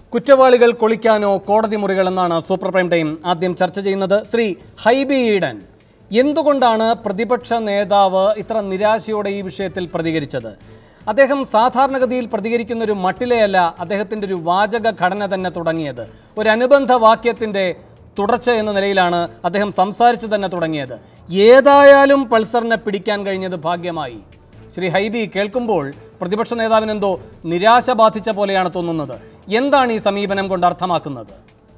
കുറ്റവാളികൾ കൊളിക്കാനോ കോടതി മുറികൾ എന്നാണ് സൂപ്പർ പ്രൈം ടൈം ആദ്യം ചർച്ച ചെയ്യുന്നത് ശ്രീ ഹൈബി ഈഡൻ എന്തുകൊണ്ടാണ് പ്രതിപക്ഷ നേതാവ് ഇത്ര നിരാശയോടെ ഈ വിഷയത്തിൽ പ്രതികരിച്ചത് അദ്ദേഹം സാധാരണഗതിയിൽ പ്രതികരിക്കുന്ന ഒരു മട്ടിലെയല്ല അദ്ദേഹത്തിൻ്റെ ഒരു വാചക ഘടന തന്നെ തുടങ്ങിയത് ഒരു അനുബന്ധ വാക്യത്തിൻ്റെ തുടർച്ച എന്ന നിലയിലാണ് അദ്ദേഹം സംസാരിച്ചു തന്നെ തുടങ്ങിയത് ഏതായാലും പൾസറിനെ പിടിക്കാൻ കഴിഞ്ഞത് ഭാഗ്യമായി ശ്രീ ഹൈബി കേൾക്കുമ്പോൾ പ്രതിപക്ഷ നേതാവിനെന്തോ നിരാശ ബാധിച്ച പോലെയാണ് തോന്നുന്നത് എന്താണ് ഈ സമീപനം കൊണ്ട് അർത്ഥമാക്കുന്നത്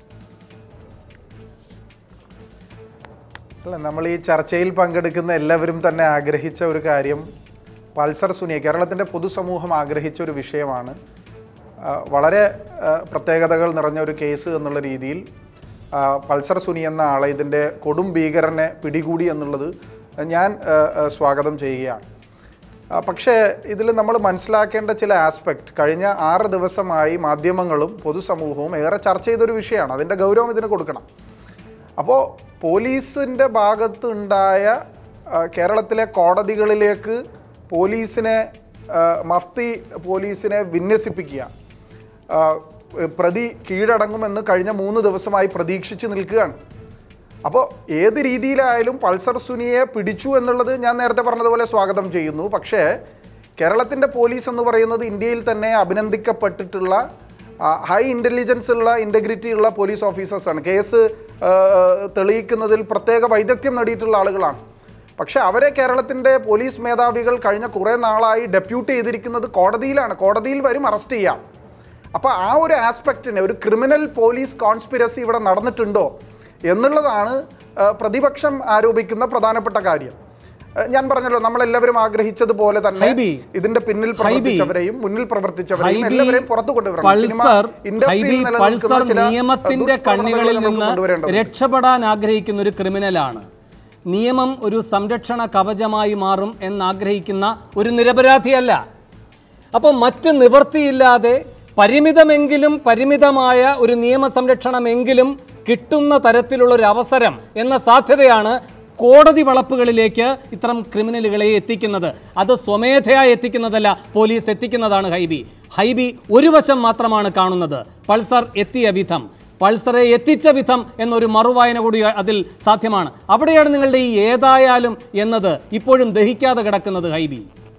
അല്ല നമ്മൾ ഈ ചർച്ചയിൽ പങ്കെടുക്കുന്ന എല്ലാവരും തന്നെ ആഗ്രഹിച്ച ഒരു കാര്യം പൾസർ സുനിയ കേരളത്തിൻ്റെ പൊതുസമൂഹം ആഗ്രഹിച്ച ഒരു വിഷയമാണ് ആ, വളരെ ആ, പ്രത്യേകതകൾ നിറഞ്ഞ ഒരു കേസ് എന്നുള്ള രീതിയിൽ ആ, പൾസർ സുനി എന്ന ആളെ ഇതിൻ്റെ കൊടും ഭീകരനെ പിടികൂടി എന്നുള്ളത് ഞാൻ ആ, ആ, സ്വാഗതം ചെയ്യുകയാണ് ആ, പക്ഷേ ഇതിൽ നമ്മൾ മനസ്സിലാക്കേണ്ട ചില ആസ്പെക്ട് കഴിഞ്ഞ ആറ് ദിവസമായി മാധ്യമങ്ങളും പൊതുസമൂഹവും ഏറെ ചർച്ച ചെയ്തൊരു വിഷയമാണ് അതിൻ്റെ ഗൗരവം ഇതിന് കൊടുക്കണം അപ്പോൾ പോലീസിൻ്റെ ഭാഗത്ത് ഉണ്ടായ ആ, കേരളത്തിലെ കോടതികളിലേക്ക് പോലീസിനെ ആ, മഫ്തി പോലീസിനെ വിന്യസിപ്പിക്കുക ആ, പ്രതി കീഴടങ്ങുമെന്ന് കഴിഞ്ഞ മൂന്ന് ദിവസമായി പ്രതീക്ഷിച്ച് നിൽക്കുകയാണ് അപ്പോൾ ഏത് രീതിയിലായാലും പൾസർ സുനിയെ പിടിച്ചു എന്നുള്ളത് ഞാൻ നേരത്തെ പറഞ്ഞതുപോലെ സ്വാഗതം ചെയ്യുന്നു പക്ഷേ കേരളത്തിൻ്റെ പോലീസ് എന്ന് പറയുന്നത് ഇന്ത്യയിൽ തന്നെ അഭിനന്ദിക്കപ്പെട്ടിട്ടുള്ള ആ, ഹൈ ഇൻ്റലിജൻസ് ഉള്ള ഇൻറ്റഗ്രിറ്റി ഉള്ള പോലീസ് ഓഫീസേഴ്സാണ് കേസ് ആ, തെളിയിക്കുന്നതിൽ പ്രത്യേക വൈദഗ്ധ്യം നേടിയിട്ടുള്ള ആളുകളാണ് പക്ഷെ അവരെ കേരളത്തിൻ്റെ പോലീസ് മേധാവികൾ കഴിഞ്ഞ കുറേ നാളായി ഡെപ്യൂട്ട് ചെയ്തിരിക്കുന്നത് കോടതിയിലാണ് കോടതിയിൽ വരും അറസ്റ്റ് ചെയ്യാം അപ്പോൾ ആ ഒരു ആസ്പെക്റ്റിനെ ഒരു ക്രിമിനൽ പോലീസ് കോൺസ്പിരസി ഇവിടെ നടന്നിട്ടുണ്ടോ എന്നുള്ളതാണ് ആ, പ്രതിപക്ഷം ആരോപിക്കുന്ന പ്രധാനപ്പെട്ട കാര്യം ആ, ഞാൻ പറഞ്ഞല്ലോ നമ്മളെല്ലാവരും ആഗ്രഹിച്ചതുപോലെ തന്നെ ഹൈബി, ഇതിന്റെ പിന്നിൽ ഹൈബി, പ്രവർത്തിച്ചവരെയും മുന്നിൽ പ്രവർത്തിച്ചവരെയും ഹൈബി എല്ലാവരെയും പുറത്തു കൊണ്ടുവരണം സിനിമ പൾസർ ഇൻഡസ്ട്രിയിൽ ഹൈബി നിലനിൽക്കുന്ന പൾസർ ചില നിയമത്തിന്റെ ദുഷ്പ്രവണതകൾ കണ്ണികളിൽ നമുക്ക് നിന്ന് കൊണ്ടുവരേണ്ടതുണ്ട്. രക്ഷപ്പെടാൻ ആഗ്രഹിക്കുന്ന ഒരു ക്രിമിനലാണ് നിയമം ഒരു സംരക്ഷണ കവചമായി മാറും എന്നാഗ്രഹിക്കുന്ന ഒരു നിരപരാധിയല്ല അപ്പോൾ മറ്റ് നിവൃത്തിയില്ലാതെ പരിമിതമെങ്കിലും പരിമിതമായ ഒരു നിയമ സംരക്ഷണമെങ്കിലും കിട്ടുന്ന തരത്തിലുള്ള ഒരു അവസരം എന്ന സാധ്യതയാണ് കോടതി വളപ്പുകളിലേക്ക് ഇത്തരം ക്രിമിനലുകളെ എത്തിക്കുന്നത് അത് സ്വമേധയാ എത്തിക്കുന്നതല്ല പോലീസ് എത്തിക്കുന്നതാണ് ഹൈബി ഹൈബി ഒരു വശം മാത്രമാണ് കാണുന്നത് പൾസർ എത്തിയ വിധം പൾസറെ എത്തിച്ച വിധം എന്നൊരു മറുവായന കൂടി അതിൽ സാധ്യമാണ് അവിടെയാണ് നിങ്ങളുടെ ഈ ഏതായാലും എന്നത് ഇപ്പോഴും ദഹിക്കാതെ കിടക്കുന്നത് ഹൈബി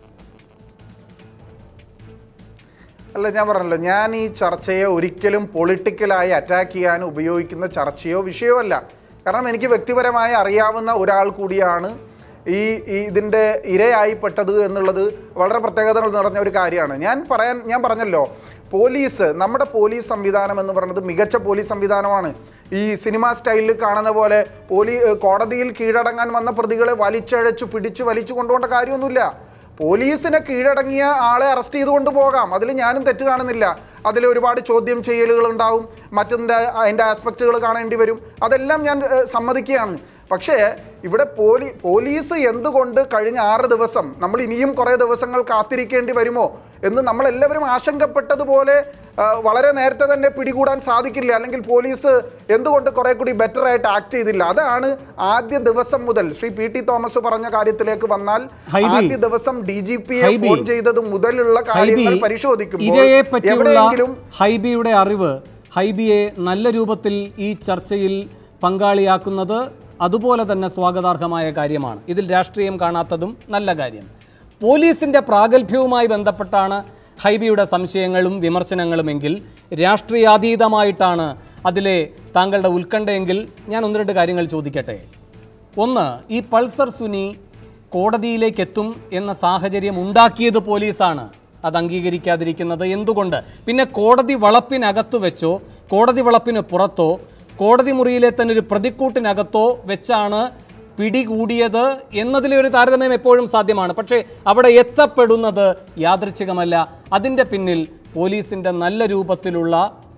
അല്ല ഞാൻ പറഞ്ഞല്ലോ ഞാൻ ഈ ചർച്ചയെ ഒരിക്കലും പൊളിറ്റിക്കലായി അറ്റാക്ക് ചെയ്യാൻ ഉപയോഗിക്കുന്ന ചർച്ചയോ വിഷയമോ അല്ല കാരണം എനിക്ക് വ്യക്തിപരമായി അറിയാവുന്ന ഒരാൾ കൂടിയാണ് ഈ ഈ ഇതിൻ്റെ ഇരയായിപ്പെട്ടത് എന്നുള്ളത് വളരെ പ്രത്യേകതകൾ നിറഞ്ഞ ഒരു കാര്യമാണ് ഞാൻ പറയാൻ ഞാൻ പറഞ്ഞല്ലോ പോലീസ് നമ്മുടെ പോലീസ് സംവിധാനം എന്ന് പറയുന്നത് മികച്ച പോലീസ് സംവിധാനമാണ് ഈ സിനിമ സ്റ്റൈലിൽ കാണുന്ന പോലെ പോലീ കോടതിയിൽ കീഴടങ്ങാൻ വന്ന പ്രതികളെ വലിച്ചഴച്ചു പിടിച്ച് വലിച്ചു കൊണ്ടുപോകേണ്ട കാര്യമൊന്നുമില്ല പോലീസിനെ കീഴടങ്ങിയ ആളെ അറസ്റ്റ് ചെയ്തുകൊണ്ട് പോകാം അതിൽ ഞാനും തെറ്റ് കാണുന്നില്ല അതിൽ ഒരുപാട് ചോദ്യം ചെയ്യലുകൾ ഉണ്ടാവും മറ്റതിൻ്റെ അതിൻ്റെ ആസ്പെക്റ്റുകൾ കാണേണ്ടി വരും അതെല്ലാം ഞാൻ ഏഹ്, സമ്മതിക്കുകയാണ് പക്ഷേ ഇവിടെ പോലീ പോലീസ് എന്തുകൊണ്ട് കഴിഞ്ഞ ആറ് ദിവസം നമ്മൾ ഇനിയും കുറേ ദിവസങ്ങൾ കാത്തിരിക്കേണ്ടി വരുമോ എന്ന് നമ്മളെല്ലാവരും ആശങ്കപ്പെട്ടതുപോലെ ആ, വളരെ നേരത്തെ തന്നെ പിടികൂടാൻ സാധിക്കില്ല അല്ലെങ്കിൽ പോലീസ് എന്തുകൊണ്ട് കുറെ കൂടി ബെറ്റർ ആയിട്ട് ആക്ട് ചെയ്തില്ല അതാണ് ആദ്യ ദിവസം മുതൽ ശ്രീ പി ടി തോമസ് പറഞ്ഞ കാര്യത്തിലേക്ക് വന്നാൽ ഹൈബി. ആദ്യ ദിവസം D G P Hibi. Phone ചെയ്തത് മുതലുള്ള ഹൈബി കാര്യങ്ങൾ പരിശോധിക്കുമ്പോൾ ഇരയെ പറ്റിയുള്ള എവിടെയെങ്കിലും ഹൈബിയുടെ അറിവ് ഹൈബിയെ നല്ല രൂപത്തിൽ ഈ ചർച്ചയിൽ പങ്കാളിയാക്കുന്നത് അതുപോലെ തന്നെ സ്വാഗതാർഹമായ കാര്യമാണ് ഇതിൽ രാഷ്ട്രീയം കാണാത്തതും നല്ല കാര്യം പോലീസിൻ്റെ പ്രാഗൽഭ്യവുമായി ബന്ധപ്പെട്ടാണ് ഹൈബിയുടെ സംശയങ്ങളും വിമർശനങ്ങളുമെങ്കിൽ രാഷ്ട്രീയാതീതമായിട്ടാണ് അതിലെ താങ്കളുടെ ഉത്കണ്ഠയെങ്കിൽ ഞാൻ ഒന്ന് രണ്ട് കാര്യങ്ങൾ ചോദിക്കട്ടെ ഒന്ന് ഈ പൾസർ സുനി കോടതിയിലേക്ക് എത്തും എന്ന സാഹചര്യം ഉണ്ടാക്കിയത് പോലീസാണ് അത് അംഗീകരിക്കാതിരിക്കുന്നത് എന്തുകൊണ്ട് പിന്നെ കോടതി വളപ്പിനകത്തു വെച്ചോ കോടതി വളപ്പിന് പുറത്തോ കോടതി മുറിയിലെ തന്നെ ഒരു പ്രതിക്കൂട്ടിനകത്തോ വെച്ചാണ് പിടികൂടിയത് എന്നതിലെ ഒരു താരതമ്യം എപ്പോഴും സാധ്യമാണ് പക്ഷേ അവിടെ എത്തപ്പെടുന്നത് യാദൃച്ഛികമല്ല അതിൻ്റെ പിന്നിൽ പോലീസിൻ്റെ നല്ല രൂപത്തിലുള്ള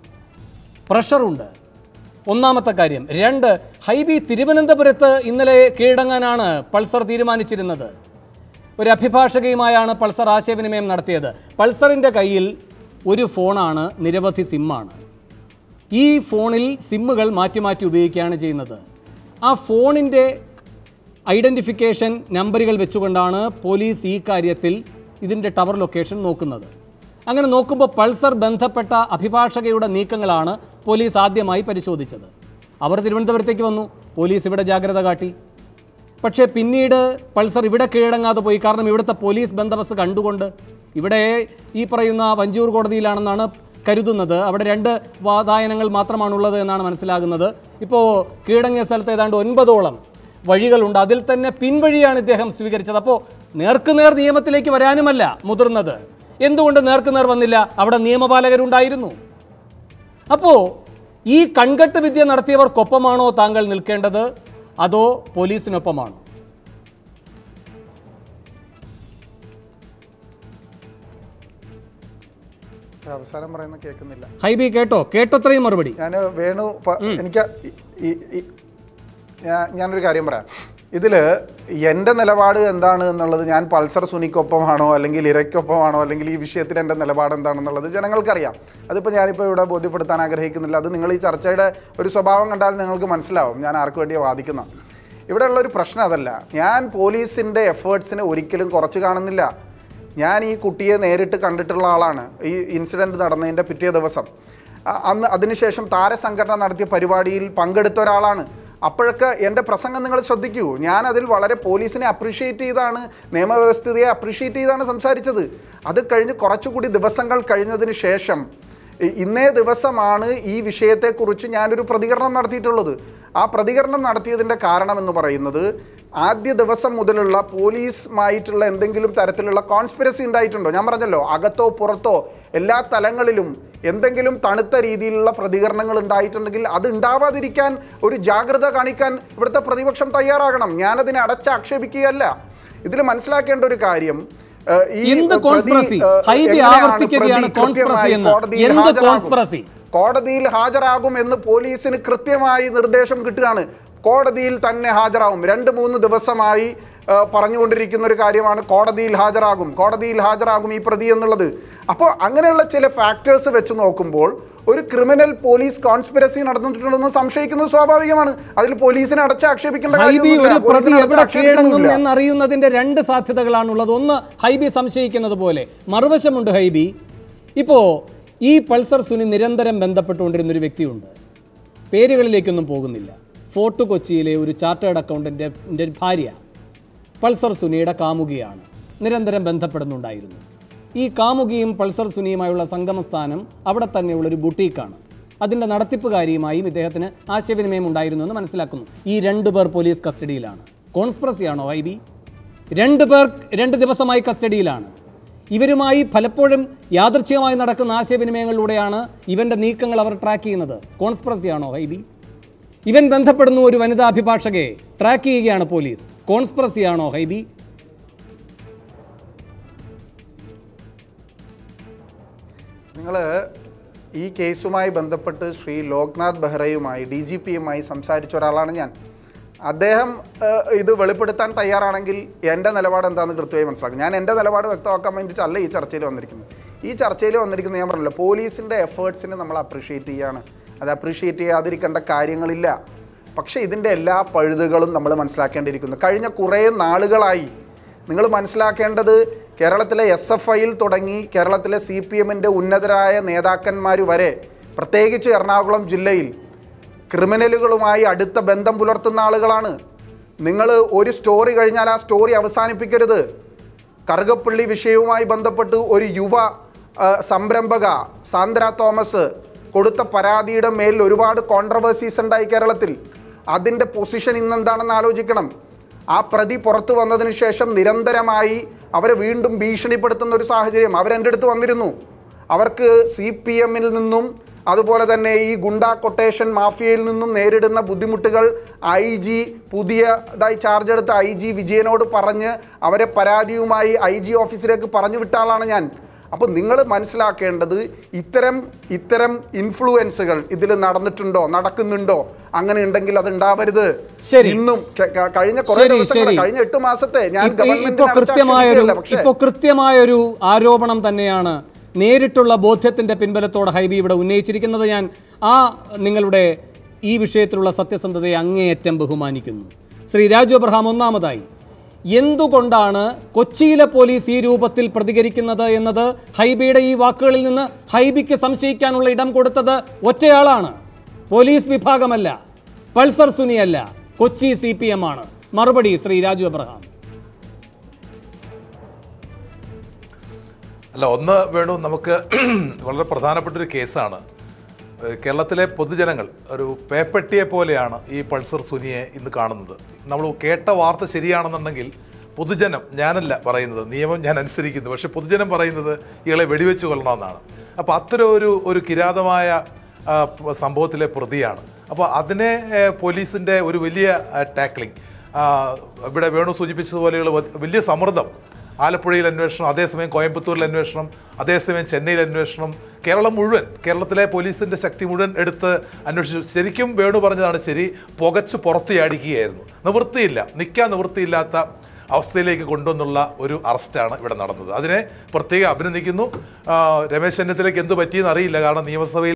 പ്രഷറുണ്ട് ഒന്നാമത്തെ കാര്യം രണ്ട് ഹൈബി തിരുവനന്തപുരത്ത് ഇന്നലെ കീഴടങ്ങാനാണ് പൾസർ തീരുമാനിച്ചിരുന്നത് ഒരു അഭിഭാഷകയുമായാണ് പൾസർ ആശയവിനിമയം നടത്തിയത് പൾസറിൻ്റെ കയ്യിൽ ഒരു ഫോണാണ് നിരവധി സിമ്മാണ് ഈ ഫോണിൽ സിമ്മുകൾ മാറ്റി മാറ്റി ഉപയോഗിക്കുകയാണ് ചെയ്യുന്നത് ആ ഫോണിൻ്റെ ഐഡൻറ്റിഫിക്കേഷൻ നമ്പറുകൾ വെച്ചുകൊണ്ടാണ് പോലീസ് ഈ കാര്യത്തിൽ ഇതിൻ്റെ ടവർ ലൊക്കേഷൻ നോക്കുന്നത് അങ്ങനെ നോക്കുമ്പോൾ പൾസർ ബന്ധപ്പെട്ട അഭിഭാഷകയുടെ നീക്കങ്ങളാണ് പോലീസ് ആദ്യമായി പരിശോധിച്ചത് അവർ തിരുവനന്തപുരത്തേക്ക് വന്നു പോലീസ് ഇവിടെ ജാഗ്രത കാട്ടി പക്ഷേ പിന്നീട് പൾസർ ഇവിടെ കീഴടങ്ങാതെ പോയി കാരണം ഇവിടുത്തെ പോലീസ് ബന്ദോബസ്ത് കണ്ടുകൊണ്ട് ഇവിടെ ഈ പറയുന്ന വഞ്ചൂർ കോടതിയിലാണെന്നാണ് കരുതുന്നത് അവിടെ രണ്ട് വാതായനങ്ങൾ മാത്രമാണുള്ളത് എന്നാണ് മനസ്സിലാകുന്നത് ഇപ്പോൾ കീഴടങ്ങിയ സ്ഥലത്ത് ഏതാണ്ട് ഒൻപതോളം വഴികളുണ്ട് അതിൽ തന്നെ പിൻവഴിയാണ് ഇദ്ദേഹം സ്വീകരിച്ചത് അപ്പോൾ നേർക്കുനേർ നിയമത്തിലേക്ക് വരാനുമല്ല മുതിർന്നത് എന്തുകൊണ്ട് നേർക്കുനേർ വന്നില്ല അവിടെ നിയമപാലകരുണ്ടായിരുന്നു അപ്പോൾ ഈ കൺകെട്ട് വിദ്യ നടത്തിയവർക്കൊപ്പമാണോ താങ്കൾ നിൽക്കേണ്ടത് അതോ പോലീസിനൊപ്പമാണോ അവസാനം പറയുന്ന കേൾക്കുന്നില്ല ഹൈബി കേട്ടോ കേട്ടത്രയും മറുപടി ഞാൻ വേണു പ- എനിക്ക് ഈ- ഈ- ഈ- ഞാൻ- ഞാനൊരു കാര്യം പറയാം ഇതിൽ എൻ്റെ നിലപാട് എന്താണ് എന്നുള്ളത് ഞാൻ പൾസർ സുനിക്കൊപ്പമാണോ അല്ലെങ്കിൽ ഇരയ്ക്കൊപ്പമാണോ അല്ലെങ്കിൽ ഈ വിഷയത്തിൽ എൻ്റെ നിലപാട് എന്താണെന്നുള്ളത് ജനങ്ങൾക്കറിയാം അതിപ്പോൾ ഞാനിപ്പോൾ ഇവിടെ ബോധ്യപ്പെടുത്താൻ ആഗ്രഹിക്കുന്നില്ല അത് നിങ്ങൾ ഈ ചർച്ചയുടെ ഒരു സ്വഭാവം കണ്ടാൽ നിങ്ങൾക്ക് മനസ്സിലാവും ഞാൻ ആർക്ക് വേണ്ടിയാണ് വാദിക്കുന്ന ഇവിടെയുള്ള ഒരു പ്രശ്നം അതല്ല ഞാൻ പോലീസിൻ്റെ എഫേർട്സിനെ ഒരിക്കലും കുറച്ച് കാണുന്നില്ല ഞാൻ ഈ കുട്ടിയെ നേരിട്ട് കണ്ടിട്ടുള്ള ആളാണ് ഈ ഇൻസിഡൻറ്റ് നടന്നതിൻ്റെ പിറ്റേ ദിവസം അ- അന്ന് അതിനുശേഷം താരസംഘടന നടത്തിയ പരിപാടിയിൽ പങ്കെടുത്ത ഒരാളാണ് അപ്പോഴൊക്കെ എൻ്റെ പ്രസംഗം നിങ്ങൾ ശ്രദ്ധിക്കൂ ഞാൻ അതിൽ വളരെ പോലീസിനെ അപ്രീഷിയേറ്റ് ചെയ്താണ് നിയമവ്യവസ്ഥിതിയെ അപ്രീഷിയേറ്റ് ചെയ്താണ് സംസാരിച്ചത് അത് കഴിഞ്ഞ് കുറച്ചുകൂടി ദിവസങ്ങൾ കഴിഞ്ഞതിന് ശേഷം ഇ- ഇന്നേ ദിവസമാണ് ഈ വിഷയത്തെക്കുറിച്ച് ഞാനൊരു പ്രതികരണം നടത്തിയിട്ടുള്ളത് ആ പ്രതികരണം നടത്തിയതിൻ്റെ കാരണം എന്ന് പറയുന്നത് ആദ്യ ദിവസം മുതലുള്ള പോലീസുമായിട്ടുള്ള എന്തെങ്കിലും തരത്തിലുള്ള കോൺസ്പിരസി ഉണ്ടായിട്ടുണ്ടോ ഞാൻ പറഞ്ഞല്ലോ അകത്തോ പുറത്തോ എല്ലാ തലങ്ങളിലും എന്തെങ്കിലും തണുത്ത രീതിയിലുള്ള പ്രതികരണങ്ങൾ ഉണ്ടായിട്ടുണ്ടെങ്കിൽ അത് ഉണ്ടാവാതിരിക്കാൻ ഒരു ജാഗ്രത കാണിക്കാൻ ഇവിടുത്തെ പ്രതിപക്ഷം തയ്യാറാകണം ഞാനതിനെ അടച്ചാക്ഷേപിക്കുകയല്ല ഇതിൽ മനസ്സിലാക്കേണ്ട ഒരു കാര്യം ഏഹ്, ഈ എന്ത് പ്രതി, conspiracy? ഏഹ്, ഹൈബി എങ്ങനെയാണ് ആവർത്തിക്കുകയാണ് പ്രതി കൃത്യമായി conspiracy എന്ന്. കോടതിയിൽ എന്ത് ഹാജരാകും? conspiracy? കോടതിയിൽ ഹാജരാകും എന്ന് പോലീസിന് കൃത്യമായി നിർദ്ദേശം കിട്ടുകയാണ് കോടതിയിൽ തന്നെ ഹാജരാകും രണ്ട് മൂന്ന് ദിവസമായി ആ, പറഞ്ഞുകൊണ്ടിരിക്കുന്ന ഒരു കാര്യമാണ് കോടതിയിൽ ഹാജരാകും കോടതിയിൽ ഹാജരാകും ഈ പ്രതി എന്നുള്ളത് അപ്പോൾ അങ്ങനെയുള്ള ചില ഫാക്ടേഴ്സ് വെച്ച് നോക്കുമ്പോൾ ഒരു ക്രിമിനൽ പോലീസ് കോൺസ്പിരസി നടന്നിട്ടുണ്ടെന്ന് സംശയിക്കുന്നത് സ്വാഭാവികമാണ് അതിൽ പോലീസിനെ അടച്ച് ആക്ഷേപിക്കേണ്ട ഹൈബി കാര്യമൊന്നുമില്ല. ഒരു പ്രതി പോലീസിനെ അടച്ച് എവിടെ കീഴടങ്ങും ആക്ഷേപിക്കുന്നുമില്ല. എന്നറിയുന്നതിന്റെ രണ്ട് സാധ്യതകളാണുള്ളത് ഒന്ന് ഹൈബി സംശയിക്കുന്നത് പോലെ മറുവശമുണ്ട് ഹൈബി ഇപ്പോൾ ഈ പൾസർ സുനി നിരന്തരം ബന്ധപ്പെട്ടുകൊണ്ടിരുന്ന ഒരു വ്യക്തിയുണ്ട് പേരുകളിലേക്കൊന്നും പോകുന്നില്ല ഫോർട്ട് കൊച്ചിയിലെ ഒരു ചാർട്ടേഡ് അക്കൗണ്ടൻ്റെ ഭാര്യ പൾസർ സുനിയുടെ കാമുകിയാണ് നിരന്തരം ബന്ധപ്പെടുന്നുണ്ടായിരുന്നു ഈ കാമുകിയും പൾസർ സുനിയുമായുള്ള സംഗമസ്ഥാനം അവിടെ തന്നെയുള്ള ഒരു ബുട്ടീക്കാണ് അതിൻ്റെ നടത്തിപ്പുകാരിയുമായും ഇദ്ദേഹത്തിന് ആശയവിനിമയം ഉണ്ടായിരുന്നു എന്ന് മനസ്സിലാക്കുന്നു ഈ രണ്ടു പേർ പോലീസ് കസ്റ്റഡിയിലാണ് കോൺസ്പിറസിയാണോ ഐ ബി രണ്ട് പേർ രണ്ട് ദിവസമായി കസ്റ്റഡിയിലാണ് ഇവരുമായി പലപ്പോഴും യാദർച്ഛികമായി നടക്കുന്ന ആശയവിനിമയങ്ങളിലൂടെയാണ് ഇവൻ്റെ നീക്കങ്ങൾ അവർ ട്രാക്ക് ചെയ്യുന്നത് കോൺസ്പിറസിയാണോ ഹൈബി ഇവൻ ബന്ധപ്പെടുന്നു ഒരു വനിതാ അഭിഭാഷകയെ ട്രാക്ക് ചെയ്യുകയാണ് പോലീസ് കോൺസ്പിറസിയാണോ ഹൈബി നിങ്ങൾ ഈ കേസുമായി ബന്ധപ്പെട്ട് ശ്രീ ലോക്നാഥ് ബെഹ്റയുമായി ഡി ജി പിയുമായി സംസാരിച്ച ഒരാളാണ് ഞാൻ അദ്ദേഹം ഏഹ്, ഇത് വെളിപ്പെടുത്താൻ തയ്യാറാണെങ്കിൽ എൻ്റെ നിലപാട് എന്താണെന്ന് കൃത്യമായി മനസ്സിലാക്കും ഞാൻ എൻ്റെ നിലപാട് വ്യക്തമാക്കാൻ വേണ്ടിയിട്ടല്ല ഈ ചർച്ചയിൽ വന്നിരിക്കുന്നത് ഈ ചർച്ചയിൽ വന്നിരിക്കുന്നത് ഞാൻ പറഞ്ഞല്ലോ പോലീസിൻ്റെ എഫേർട്സിനെ നമ്മൾ അപ്രീഷിയേറ്റ് ചെയ്യാണ് അത് അപ്രീഷിയേറ്റ് ചെയ്യാതിരിക്കേണ്ട കാര്യങ്ങളില്ല പക്ഷേ ഇതിൻ്റെ എല്ലാ പഴുതുകളും നമ്മൾ മനസ്സിലാക്കേണ്ടിയിരിക്കുന്നു കഴിഞ്ഞ കുറേ നാളുകളായി നിങ്ങൾ മനസ്സിലാക്കേണ്ടത് കേരളത്തിലെ എസ് എഫ് ഐയിൽ തുടങ്ങി കേരളത്തിലെ സി പി എമ്മിൻ്റെ ഉന്നതരായ നേതാക്കന്മാർ വരെ പ്രത്യേകിച്ച് എറണാകുളം ജില്ലയിൽ ക്രിമിനലുകളുമായി അടുത്ത ബന്ധം പുലർത്തുന്ന ആളുകളാണ് നിങ്ങൾ ഒരു സ്റ്റോറി കഴിഞ്ഞാൽ ആ സ്റ്റോറി അവസാനിപ്പിക്കരുത് കറുകപ്പള്ളി വിഷയവുമായി ബന്ധപ്പെട്ട് ഒരു യുവ ആ, സംരംഭക സാന്ദ്ര തോമസ് കൊടുത്ത പരാതിയുടെ മേൽ ഒരുപാട് കോൺട്രവേഴ്സീസ് ഉണ്ടായി കേരളത്തിൽ അതിൻ്റെ പൊസിഷൻ ഇന്നെന്താണെന്ന് ആലോചിക്കണം ആ പ്രതി പുറത്തു വന്നതിന് ശേഷം നിരന്തരമായി അവരെ വീണ്ടും ഭീഷണിപ്പെടുത്തുന്ന ഒരു സാഹചര്യം അവരെൻ്റെ അടുത്ത് വന്നിരുന്നു അവർക്ക് സി പി എമ്മിൽ നിന്നും അതുപോലെ തന്നെ ഈ ഗുണ്ട കൊട്ടേഷൻ മാഫിയയിൽ നിന്നും നേരിടുന്ന ബുദ്ധിമുട്ടുകൾ ഐ ജി പുതിയതായി ചാർജ് എടുത്ത ഐ ജി വിജയനോട് പറഞ്ഞ് അവരെ പരാതിയുമായി ഐ ജി ഓഫീസിലേക്ക് പറഞ്ഞു വിട്ട ആളാണ് ഞാൻ അപ്പോൾ നിങ്ങൾ മനസ്സിലാക്കേണ്ടത് ഇത്തരം ഇത്തരം ഇൻഫ്ലുവൻസുകൾ ഇതിൽ നടന്നിട്ടുണ്ടോ നടക്കുന്നുണ്ടോ അങ്ങനെ ഉണ്ടെങ്കിൽ അത് ഉണ്ടാവരുത് ശരി. ഇന്നും ക- ക- കഴിഞ്ഞ കുറേ ശരി, ദിവസങ്ങൾ ശരി. കഴിഞ്ഞ എട്ട് മാസത്തെ ഞാൻ ഇപ്പൊ- ഇപ്പൊ ഗവൺമെന്റിനെ കൃത്യമായൊരു അടച്ചാക്ഷേപിക്കുകയല്ല, പക്ഷേ ഇപ്പൊ കൃത്യമായൊരു ആരോപണം തന്നെയാണ് നേരിട്ടുള്ള ബോധ്യത്തിന്റെ പിൻബലത്തോടെ ഹൈബി ഇവിടെ ഉന്നയിച്ചിരിക്കുന്നത് ഞാൻ ആ നിങ്ങളുടെ ഈ വിഷയത്തിലുള്ള സത്യസന്ധതയെ അങ്ങേയറ്റം ബഹുമാനിക്കുന്നു ശ്രീ രാജു അബ്രഹാം ഒന്നാമതായി എന്തുകൊണ്ടാണ് കൊച്ചിയിലെ പോലീസ് ഈ രൂപത്തിൽ പ്രതികരിക്കുന്നത് എന്നത് ഹൈബിയുടെ ഈ വാക്കുകളിൽ നിന്ന് ഹൈബിക്ക് സംശയിക്കാനുള്ള ഇടം കൊടുത്തത് ഒറ്റയാളാണ് പോലീസ് വിഭാഗമല്ല പൾസർ സുനിയല്ല കൊച്ചി സി പി എം ആണ് മറുപടി ശ്രീ രാജു അബ്രഹാം അല്ല ഒന്ന് വേണു നമുക്ക് വളരെ പ്രധാനപ്പെട്ട ഒരു കേസാണ് ഏഹ് കേരളത്തിലെ പൊതുജനങ്ങൾ ഒരു പേപ്പട്ടിയെ പോലെയാണ് ഈ പൾസർ സുനിയെ ഇന്ന് കാണുന്നത് നമ്മൾ കേട്ട വാർത്ത ശരിയാണെന്നുണ്ടെങ്കിൽ പൊതുജനം ഞാനല്ല പറയുന്നത് നിയമം ഞാൻ അനുസരിക്കുന്നു പക്ഷെ പൊതുജനം പറയുന്നത് ഇയാളെ വെടിവെച്ച് കൊല്ലണമെന്നാണ് അപ്പോൾ അത്തരം ഒരു ഒരു കിരാതമായ ആ, പ- സംഭവത്തിലെ പ്രതിയാണ് അപ്പോൾ അതിനെ ഏഹ്, പോലീസിൻ്റെ ഒരു വലിയ ടാക്ലിംഗ് ഇവിടെ വേണു സൂചിപ്പിച്ചതുപോലെയുള്ള വ- വലിയ സമ്മർദ്ദം ആലപ്പുഴയിൽ അന്വേഷണം അതേസമയം കോയമ്പത്തൂരിൽ അന്വേഷണം അതേസമയം ചെന്നൈയിൽ അന്വേഷണം കേരളം മുഴുവൻ കേരളത്തിലെ പോലീസിന്റെ ശക്തി മുഴുവൻ എടുത്ത് അന്വേഷിച്ചു ശരിക്കും വേണു പറഞ്ഞതാണ് ശരി പുകച്ച് പുറത്ത് ചാടിക്കുകയായിരുന്നു നിവൃത്തിയില്ല നിൽക്കാൻ നിവൃത്തിയില്ലാത്ത അവസ്ഥയിലേക്ക് കൊണ്ടുവന്നുള്ള ഒരു അറസ്റ്റാണ് ഇവിടെ നടന്നത് അതിനെ പ്രത്യേകം അഭിനന്ദിക്കുന്നു ആ, രമേശ് ചെന്നിത്തലയ്ക്ക് എന്ത് പറ്റിയെന്ന് അറിയില്ല കാരണം നിയമസഭയിൽ